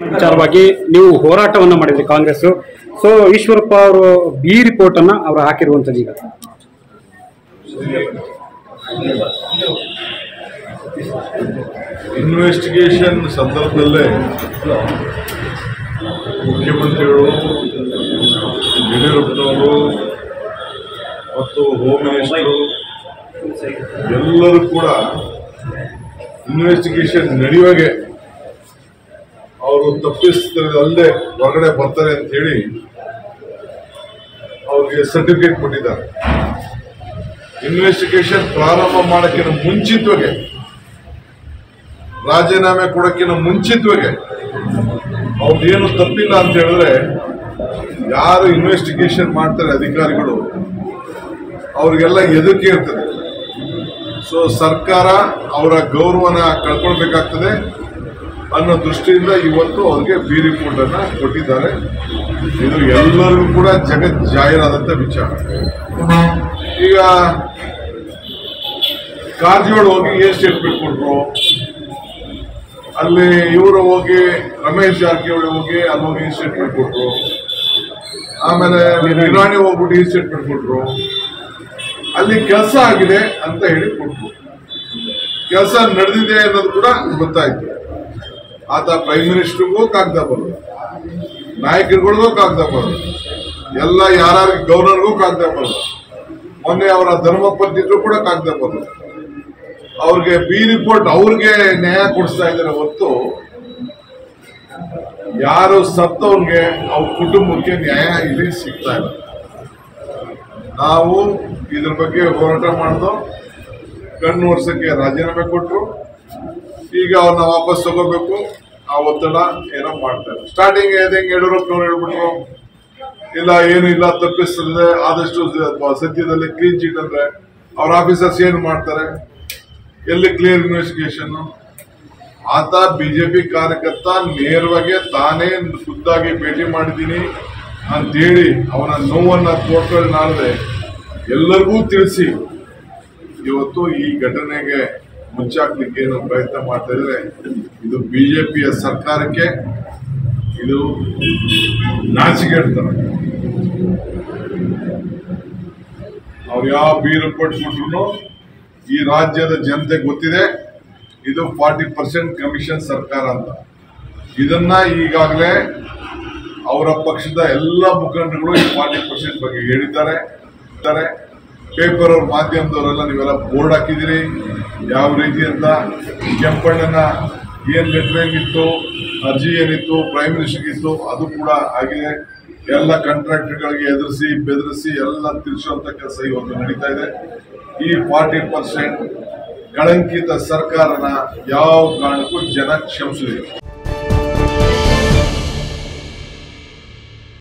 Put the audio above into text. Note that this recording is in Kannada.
ವಿಚಾರವಾಗಿ ನೀವು ಹೋರಾಟವನ್ನ ಮಾಡಿದ್ರಿ ಕಾಂಗ್ರೆಸ್ ಸೊ ಈಶ್ವರಪ್ಪ ಅವರು ಬಿ ರಿಪೋರ್ಟ್ ಅನ್ನ ಅವರು ಹಾಕಿರುವಂತದ್ದು ಈಗ ಇನ್ವೆಸ್ಟಿಗೇಷನ್ ಸಂದರ್ಭದಲ್ಲೇ ಮುಖ್ಯಮಂತ್ರಿಗಳು ಯಡಿಯೂರಪ್ಪನವರು ಮತ್ತು ಹೋಮ್ ಮಿನಿಸ್ಟರು ಎಲ್ಲರೂ ಕೂಡ ಇನ್ವೆಸ್ಟಿಗೇಷನ್ ನಡೆಯುವಾಗೆ ಅವರು ತಪ್ಪಿಸ್ತಾರೆ ಅಲ್ಲದೆ ಹೊರಗಡೆ ಬರ್ತಾರೆ ಅಂತ ಹೇಳಿ ಅವ್ರಿಗೆ ಸರ್ಟಿಫಿಕೇಟ್ ಕೊಟ್ಟಿದ್ದಾರೆ ಇನ್ವೆಸ್ಟಿಗೇಷನ್ ಪ್ರಾರಂಭ ಮಾಡೋಕ್ಕಿಂತ ಮುಂಚಿತವಾಗಿ ರಾಜೀನಾಮೆ ಕೊಡೋಕ್ಕಿಂತ ಮುಂಚಿತವಾಗಿ ಅವ್ರದ್ದೇನು ತಪ್ಪಿಲ್ಲ ಅಂತ ಹೇಳಿದ್ರೆ ಯಾರು ಇನ್ವೆಸ್ಟಿಗೇಷನ್ ಮಾಡ್ತಾರೆ ಅಧಿಕಾರಿಗಳು ಅವ್ರಿಗೆಲ್ಲ ಹೆದರಿಕೆ ಇರ್ತದೆ ಸೊ ಸರ್ಕಾರ ಅವರ ಗೌರವನ ಕಳ್ಕೊಳ್ಬೇಕಾಗ್ತದೆ ಅನ್ನೋ ದೃಷ್ಟಿಯಿಂದ ಇವತ್ತು ಅವ್ರಿಗೆ ಬಿ ರಿಪೋರ್ಟ್ ಅನ್ನ ಕೊಟ್ಟಿದ್ದಾರೆ ಇದು ಎಲ್ಲರಿಗೂ ಕೂಡ ಜಗತ್ ಜಾಹೀರಾದಂತ ವಿಚಾರ ಈಗ ಕಾರಜೋಳ ಹೋಗಿ ಏನ್ ಸ್ಟೇಟ್ಮೆಂಟ್ ಕೊಟ್ರು ಅಲ್ಲಿ ಇವರು ಹೋಗಿ ರಮೇಶ್ ಜಾರಕಿಹೊಳಿ ಹೋಗಿ ಅಲ್ಲಿ ಹೋಗಿ ಸ್ಟೇಟ್ಮೆಂಟ್ ಕೊಟ್ರು ಆಮೇಲೆ ನಿರಾಣಿ ಹೋಗ್ಬಿಟ್ಟು ಈ ಸ್ಟೇಟ್ಮೆಂಟ್ ಕೊಟ್ರು ಅಲ್ಲಿ ಕೆಲಸ ಆಗಿದೆ ಅಂತ ಹೇಳಿ ಕೊಟ್ರು ಕೆಲಸ ನಡೆದಿದೆ ಅನ್ನೋದು ಕೂಡ ಗೊತ್ತಾಯ್ತು ಆತ ಪ್ರೈಮ್ ಮಿನಿಸ್ಟರ್ಗೂ ಕಾಗ್ದ ಬರೋದು ನಾಯಕರುಗಳಿಗೂ ಕಾಗ್ದ ಬರೋದು ಎಲ್ಲ ಯಾರ್ಯಾರು ಗವರ್ನರ್ಗೂ ಕಾಗ್ದ ಬರೋದು ಮೊನ್ನೆ ಅವರ ಧರ್ಮಪತ್ನಿಗೂ ಕೂಡ ಕಾಗ್ದ ಬರೋದು ಅವ್ರಿಗೆ ಬಿ ರಿಪೋರ್ಟ್ ಅವ್ರಿಗೆ ನ್ಯಾಯ ಕೊಡಿಸ್ತಾ ಇದ್ದಾರೆ ಹೊತ್ತು ಯಾರು ಸತ್ತವ್ರಿಗೆ ಅವ್ರ ಕುಟುಂಬಕ್ಕೆ ನ್ಯಾಯ ಇಲ್ಲಿ ಸಿಗ್ತಾ ಇಲ್ಲ ನಾವು ಇದ್ರ ಬಗ್ಗೆ ಹೋರಾಟ ಮಾಡ್ದೋ ಕಣ್ಣು ವರ್ಷಕ್ಕೆ ರಾಜೀನಾಮೆ ಕೊಟ್ಟರು ಈಗ ಅವ್ರನ್ನ ವಾಪಸ್ ತಗೋಬೇಕು ಆ ಒತ್ತಡ ಏನೋ ಮಾಡ್ತಾರೆ ಸ್ಟಾರ್ಟಿಂಗ್ ಹೆಂಗೆ ಯಡಿಯೂರಪ್ಪನವ್ರು ಹೇಳ್ಬಿಟ್ರು ಇಲ್ಲ ಏನು ಇಲ್ಲ ತಪ್ಪಿಸ್ತದೆ ಆದಷ್ಟು ಸದ್ಯದಲ್ಲಿ ಕ್ಲೀನ್ ಚೀಟ್ ಅಂದ್ರೆ ಅವ್ರ ಆಫೀಸರ್ಸ್ ಏನು ಮಾಡ್ತಾರೆ ಎಲ್ಲಿ ಕ್ಲಿಯರ್ ಇನ್ವೆಸ್ಟಿಗೇಷನ್ ಆತ ಬಿಜೆಪಿ ಕಾರ್ಯಕರ್ತ ನೇರವಾಗಿ ತಾನೇ ಖುದ್ದಾಗಿ ಭೇಟಿ ಮಾಡಿದ್ದೀನಿ ಅಂತೇಳಿ ಅವನ ನೋವನ್ನ ತೋರ್ಕೊಂಡು ನಾಳದೆ ಎಲ್ಲರಿಗೂ ತಿಳಿಸಿ ಇವತ್ತು ಈ ಘಟನೆಗೆ ಮುಚ್ಚಾಕ್ಲಿಕ್ಕೆ ಏನು ಪ್ರಯತ್ನ ಮಾಡ್ತಾ ಇದ್ರೆ ಇದು ಬಿಜೆಪಿಯ ಸರ್ಕಾರಕ್ಕೆ ಇದು ನಾಚಿಕೆಡ್ತಾರೆ ಅವ್ರು ಯಾವ ಬಿ ರಿಪೋರ್ಟ್ ಕೊಟ್ರು ಈ ರಾಜ್ಯದ ಜನತೆ ಗೊತ್ತಿದೆ ಇದು ಫಾರ್ಟಿ ಪರ್ಸೆಂಟ್ ಕಮಿಷನ್ ಸರ್ಕಾರ ಅಂತ ಇದನ್ನ ಈಗಾಗಲೇ ಅವರ ಪಕ್ಷದ ಎಲ್ಲ ಮುಖಂಡರುಗಳು ಈ ಫಾರ್ಟಿ ಪರ್ಸೆಂಟ್ ಬಗ್ಗೆ ಹೇಳಿದ್ದಾರೆ ಇದ್ದಾರೆ. ಪೇಪರ್ ಅವ್ರ ಮಾಧ್ಯಮದವರೆಲ್ಲ ನೀವೆಲ್ಲ ಬೋರ್ಡ್ ಹಾಕಿದಿರಿ ಯಾವ ರೀತಿ ಅಂತ ಕೆಂಪಣ್ಣನ ಏನ್ ಲೆಟರ್ ಇತ್ತು ಅರ್ಜಿ ಏನಿತ್ತು ಪ್ರೈಮ್ ಮಿನಿಸ್ಟರ್ಗಿತ್ತು ಅದು ಕೂಡ ಆಗಿದೆ ಎಲ್ಲ ಕಾಂಟ್ರಾಕ್ಟರ್ಗಳಿಗೆ ಎದುರಿಸಿ ಬೆದರಿಸಿ ಎಲ್ಲ ತಿಳಿಸುವಂತ ಕೆಲಸ ಇವತ್ತು ನಡೀತಾ ಇದೆ ಈ ಫಾರ್ಟಿ ಪರ್ಸೆಂಟ್ ಕಳಂಕಿತ ಸರ್ಕಾರನ ಯಾವ ಕಾರಣಕ್ಕೂ ಜನ ಕ್ಷಮಿಸಲಿಲ್ಲ